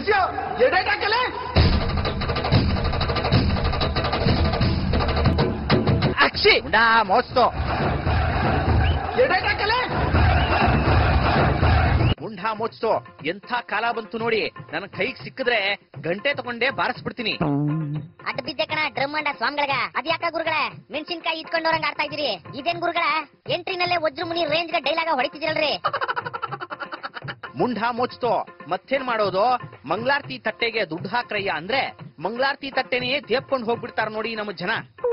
ಶಿಷ್ಯ ಎಡೇಟಾಕಲೆ ಅಕ್ಷಿ ಉಂಡಾ ಮೋಸ್ತೋ ಎಡೇಟಾಕಲೆ ಮುಂಡಾ ಮೋಚ್ತೋ ಎಂಥ ಕಾಲ ಬಂತು ನೋಡಿ ನನ್ನ ಕೈಗೆ ಸಿಕ್ಕಿದ್ರೆ ಗಂಟೆ ತಗೊಂಡೇ ಬಾರಿಸ್ಬಿಡ್ತೀನಿ ಅಡ್ಡ ಬಿದ್ದೆ ಕಣ ಡ್ರಮ್ ಅಂಡ ಸ್ವಾಮಿಗಳಗ ಅದ್ಯಾಕ ಗುರುಗಳ ಮೆಣಸಿನ್ಕಾಯಿ ಇಟ್ಕೊಂಡವ್ರಂಗ ಆಡ್ತಾ ಇದೀರಿ ಇದೇನ್ ಗುರುಗಳ ಎಂಟ್ರಿನಲ್ಲೇ ವಜ್ರ ಮುನಿ ರೇಂಜ್ ಗೆ ಡೈಲಾಗ ಹೊಡಿತಿದಿರಲ್ರಿ ಮುಂಡಾ ಮೋಚ್ತೋ ಮತ್ತೇನ್ ಮಾಡೋದು ಮಂಗಳಾರತಿ ತಟ್ಟೆಗೆ ದುಡ್ಡು ಹಾಕ್ರಯ್ಯ ಅಂದ್ರೆ ಮಂಗಳಾರತಿ ತಟ್ಟೆನೇ ದೇಪ್ಕೊಂಡು ಹೋಗ್ಬಿಡ್ತಾರ ನೋಡಿ ನಮ್ಮ ಜನ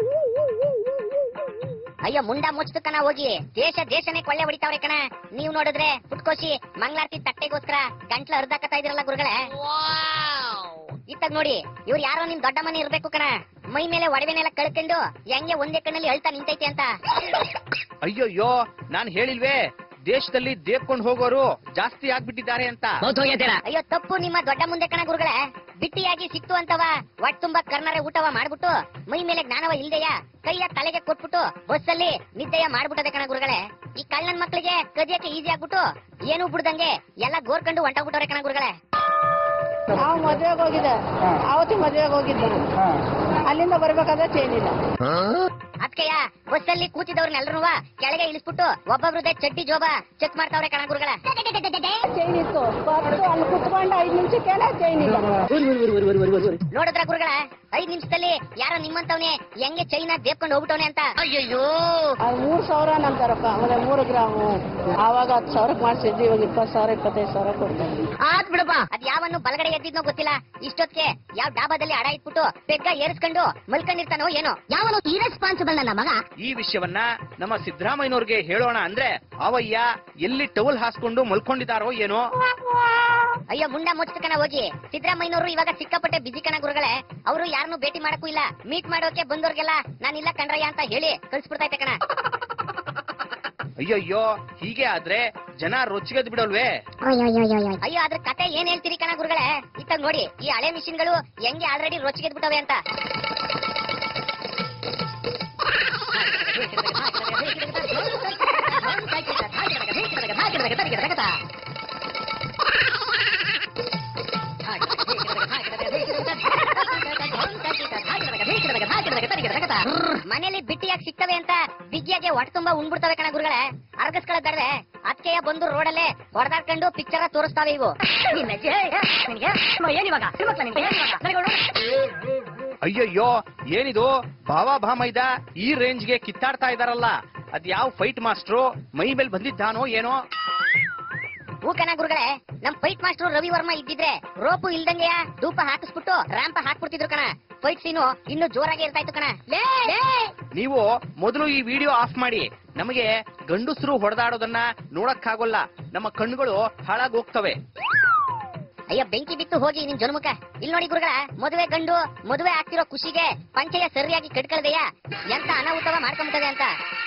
ಅಯ್ಯೋ ಮುಂಡ ಮುಚ್ಚು ಕಣ ಹೋಗಿ ದೇಶ ದೇಶನೇ ಕೊಳ್ಳೆ ಹೊಡಿತಾವ್ರೆ ಕಣ ನೀವ್ ನೋಡಿದ್ರೆ ಪುಟ್ಕೋಶಿ ಮಂಗಳಾರತಿ ತಟ್ಟೆಗೋಸ್ಕರ ಗಂಟ್ಲ ಹರ್ದಾಕತಾ ಇದ್ರಲ್ಲ ಗುರುಗಳೇ ಇತ್ತಾಗ ನೋಡಿ ಇವ್ರು ಯಾರೋ ನಿಮ್ ದೊಡ್ಡ ಮನೆ ಇರ್ಬೇಕು ಕಣ ಮೈ ಮೇಲೆ ಒಡವೆನೆಲ್ಲ ಕಳ್ಕೊಂಡು ಹೆಂಗೆ ಒಂದೇ ಕಣ್ಣಲ್ಲಿ ಅಳ್ತಾ ನಿಂತೈತೆ ಅಂತ ಅಯ್ಯೋಯ್ಯೋ ನಾನ್ ಹೇಳಿಲ್ವೇ ದೇಶದಲ್ಲಿ ದೇಪ್ಕೊಂಡು ಹೋಗೋರು ಜಾಸ್ತಿ ಆಗ್ಬಿಟ್ಟಿದ್ದಾರೆ ಅಂತ ಅಯ್ಯೋ ತಪ್ಪು ನಿಮ್ಮ ದೊಡ್ಡ ಮುಂದೆ ಕಣ ಗುರುಗಳೇ ಬಿಟ್ಟಿಯಾಗಿ ಸಿಕ್ತು ಅಂತವ ಒಟ್ ತುಂಬಾ ಕರ್ನರೆ ಊಟವ ಮಾಡ್ಬಿಟ್ಟು ಮೈ ಮೇಲೆ ಜ್ಞಾನವ ಇಲ್ದೆಯ ಕೈಯ ತಲೆಗೆ ಕೊಟ್ಬಿಟ್ಟು ಬಸ್ಸಲ್ಲಿ ನಿದ್ದೆಯ ಮಾಡ್ಬಿಟ್ಟದೆ ಕಣ ಗುರುಗಳೇ ಈ ಕಳ್ಳನ್ ಮಕ್ಳಿಗೆ ಕದಿಯಕ್ಕೆ ಈಸಿ ಆಗ್ಬಿಟ್ಟು ಏನು ಬಿಡ್ದಂಗೆ ಎಲ್ಲ ಗೋರ್ಕೊಂಡು ಹೊಂಟೋಗ್ಬಿಟ್ಟವ್ರೆ ಕಣ ಗುರುಗಳೇ ನಾವು ಮದ್ವೆಗೆ ಹೋಗಿದ್ದೆ ಅವತ್ತು ಮದ್ವೆಗೆ ಹೋಗಿದ್ದೆ ಅಲ್ಲಿಂದ ಬರ್ಬೇಕಾದ್ರೆ ಚೈನ್ ಇಲ್ಲ ಅದ್ಕೆಯ ಬಸ್ಸಲ್ಲಿ ಕೂತಿದವ್ರನ್ನೆಲ್ರೂ ಕೆಳಗೆ ಇಳಿಸ್ಬಿಟ್ಟು ಒಬ್ಬೊಬ್ರದೇ ಚಡ್ಡಿ ಜೋಬ ಚೆಕ್ ಮಾಡ್ತಾವ್ರೆ ಕಣ ಗುರುಗಳ ಚೈನ್ ಇತ್ತು ಬಸ್ಸು ಅಲ್ಲಿ ಕುತ್ಕೊಂಡು ಐದು ನಿಮಿಷಕ್ಕೆಲ್ಲ ಚೈನ್ ಇಲ್ಲ ನೋಡಿದ್ರ ಗುರುಗಳ ಐದ್ ನಿಮಿಷದಲ್ಲಿ ಯಾರೋ ನಿಮ್ಮಂತವ್ನೆ ಹೆಂಗೆ ಚೈನ ದೇಪ್ಕೊಂಡು ಹೋಗ್ಬಿಟ್ಟವನೆ ಅಂತ ಅಯ್ಯಯ್ಯೋ ಅದು ಮೂರ್ ಸಾವಿರ ನಂತಾರಪ್ಪ ಆಮೇಲೆ ಮೂರು ಗ್ರಾಮು ಆವಾಗ ಹತ್ತು ಸಾವಿರಕ್ಕೆ ಮಾಡಿಸಿದ್ವಿ ಇವಾಗ ಇಪ್ಪತ್ತು ಸಾವಿರ ಇಪ್ಪತ್ತೈದು ಸಾವಿರ ಕೊಡ್ತಾರೆ ಆತ್ ಬಿಡಪ್ಪ ಅದ್ ಯಾವನ್ನು ಬಲಗಡೆ ಎದ್ದಿದ್ನೋ ಗೊತ್ತಿಲ್ಲ ಇಷ್ಟೊತ್ತಿಗೆ ಯಾವ ಡಾಬಾದಲ್ಲಿ ಅಡ ಇಟ್ಬಿಟ್ಟು ಪೆಗ್ಗ ಏರಿಸ್ಕೊಂಡು ಮಲ್ಕೊಂಡಿರ್ತಾನೋ ಏನೋ ಯಾವನು ಇರೆಸ್ಪಾನ್ಸಿಬಲ್ ನನ್ನ ಮಗ ಈ ವಿಷಯವನ್ನ ನಮ್ಮ ಸಿದ್ದರಾಮಯ್ಯನವ್ರಿಗೆ ಹೇಳೋಣ ಅಂದ್ರೆ ಅವಯ್ಯ ಎಲ್ಲಿ ಟವಲ್ ಹಾಸ್ಕೊಂಡು ಮಲ್ಕೊಂಡಿದಾರೋ ಏನೋ ಅಯ್ಯೋ ಮುಂಡ ಮುಚ್ಚಕನ ಹೋಗಿ ಸಿದ್ದರಾಮಯ್ಯನವರು ಇವಾಗ ಸಿಕ್ಕಾಪಟ್ಟೆ ಬಿಸಿ ಕಣ ಗುರುಗಳೇ ಅವರು ಯಾರನ್ನೂ ಭೇಟಿ ಮಾಡಕ್ಕೂ ಇಲ್ಲ ಮೀಟ್ ಮಾಡೋಕೆ ಬಂದವ್ರಿಗೆಲ್ಲ ನಾನಿಲ್ಲ ಕಣ್ರಯ್ಯ ಅಂತ ಹೇಳಿ ಕಳ್ಸ್ಬಿಡ್ತೈತೆ ಕಣ ಅಯ್ಯಯ್ಯೋ ಹೀಗೆ ಆದ್ರೆ ಜನ ರೊಚ್ಚಿಗೆದ್ ಬಿಡಲ್ವೇ ಅಯ್ಯೋ ಅದ್ರ ಕತೆ ಏನ್ ಹೇಳ್ತೀರಿ ಕಣ ಗುರುಗಳೇ ಇತ್ತಾಗ ನೋಡಿ ಈ ಹಳೆ ಮಿಷಿನ್ಗಳು ಹೆಂಗೆ ಆಲ್ರೆಡಿ ರೊಚ್ಚಿಗೆದ್ಬಿಟ್ಟವೆ ಅಂತ ಮನೇಲಿ ಬಿಟ್ಟಿಯಾಗಿ ಸಿಗ್ತವೆ ಅಂತ ಬಿಗಿಯಾಗಿ ಹೊಟ್ಟೆ ತುಂಬಾ ಉಂಡ್ಬಿಡ್ತವೆ ಕಣ ಗುರುಗಳೇ ಅರ್ಗಸ್ಕೊಳ್ಳೋದಾದ್ರೆ ಅದಕ್ಕೆ ಬಂದು ರೋಡಲ್ಲೇ ಹೊಡೆದಾಡ್ಕೊಂಡು ಪಿಕ್ಚರ್ ತೋರಿಸ್ತಾವೆ ಇವು ಏನಿವಾಗ ಅಯ್ಯಯ್ಯೋ ಏನಿದು ಭಾವ ಭಾಮೈದ ಈ ರೇಂಜ್ಗೆ ಕಿತ್ತಾಡ್ತಾ ಇದಾರಲ್ಲ ಅದ್ ಯಾವ ಫೈಟ್ ಮಾಸ್ಟ್ರು ಮೈ ಮೇಲೆ ಬಂದಿದ್ದಾನೋ ಏನೋ ಹೂ ಕಣ ಗುರುಗಳೇ ನಮ್ ಫೈಟ್ ಮಾಸ್ಟರ್ ರವಿ ವರ್ಮ ಇದ್ದಿದ್ರೆ ರೋಪು ಇಲ್ದಂಗೆ ಧೂಪ ಹಾಕಿಸ್ಬಿಟ್ಟು ರ್ಯಾಂಪ ಹಾಕ್ಬಿಡ್ತಿದ್ರು ಕಣ ಫೈಟ್ ಸೀನು ಇನ್ನು ಜೋರಾಗಿ ಇರ್ತಾ ಇತ್ತು ಕಣ ಲೇ, ಲೇ. ನೀವು ಮೊದಲು ಈ ವಿಡಿಯೋ ಆಫ್ ಮಾಡಿ ನಮಗೆ ಗಂಡಸರು ಹೊಡೆದಾಡೋದನ್ನ ನೋಡಕ್ಕಾಗೋಲ್ಲ ನಮ್ಮ ಕಣ್ಣುಗಳು ಹಾಳಾಗಿ ಹೋಗ್ತವೆ ಅಯ್ಯ ಬೆಂಕಿ ಬಿತ್ತು ಹೋಗಿ ನಿನ್ ಜನ್ಮುಖ ಇಲ್ಲಿ ನೋಡಿ ಗುರುಗಳ ಮದುವೆ ಗಂಡು ಮದುವೆ ಆಗ್ತಿರೋ ಖುಷಿಗೆ ಪಂಚೆಯ ಸರಿಯಾಗಿ ಕಟ್ಕಳ್ದೆಯ ಎಂತ ಅನಾಹುತವ ಮಾಡ್ಕೊಂಬಿಟ್ಟದೆ ಅಂತ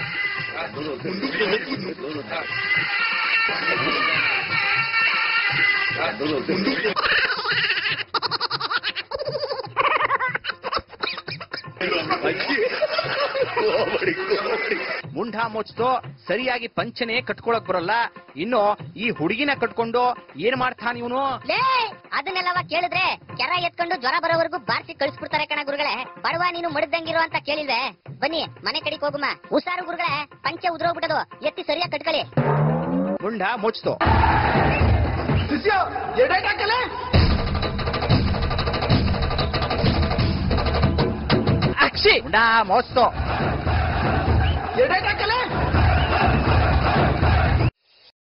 ಮುಂಢ ಮುಚ್ತೋ ಸರಿಯಾಗಿ ಪಂಚನೆ ಕಟ್ಕೊಳಕ್ ಬರಲ್ಲ ಇನ್ನು ಈ ಹುಡುಗಿನ ಕಟ್ಕೊಂಡು ಏನ್ ಮಾಡ್ತಾನ ಇವನು ಲೇ ಅದನ್ನೆಲ್ಲವ ಕೇಳಿದ್ರೆ ಕೆರ ಎತ್ಕೊಂಡು ಜ್ವರ ಬರೋವರೆಗೂ ಬಾರ್ಸಿ ಕಳಿಸ್ಬಿಡ್ತಾರೆ ಕಣ ಗುರುಗಳೇ ಬಡವ ನೀನು ಮಡದಂಗಿರೋ ಅಂತ ಕೇಳಿಲ್ವೆ ಬನ್ನಿ ಮನೆ ಕಡೆಗೆ ಹೋಗುಮ ಹುಷಾರು ಗುರುಗಳೇ ಪಂಚೆ ಉದ್ರೋಗ್ಬಿಟ್ಟದು ಎತ್ತಿ ಸರಿಯಾಗಿ ಕಟ್ಕೊಳ್ಳಿ ಮುಂಡ ಮುಚ್ತೋ ಶಿಷ್ಯ ಎಡೇಟಾಕಲೆ ಅಕ್ಷಿ ಮುಂಡ ಮೋಸ್ತೋ ಎಡೇಟಾಕಲೆ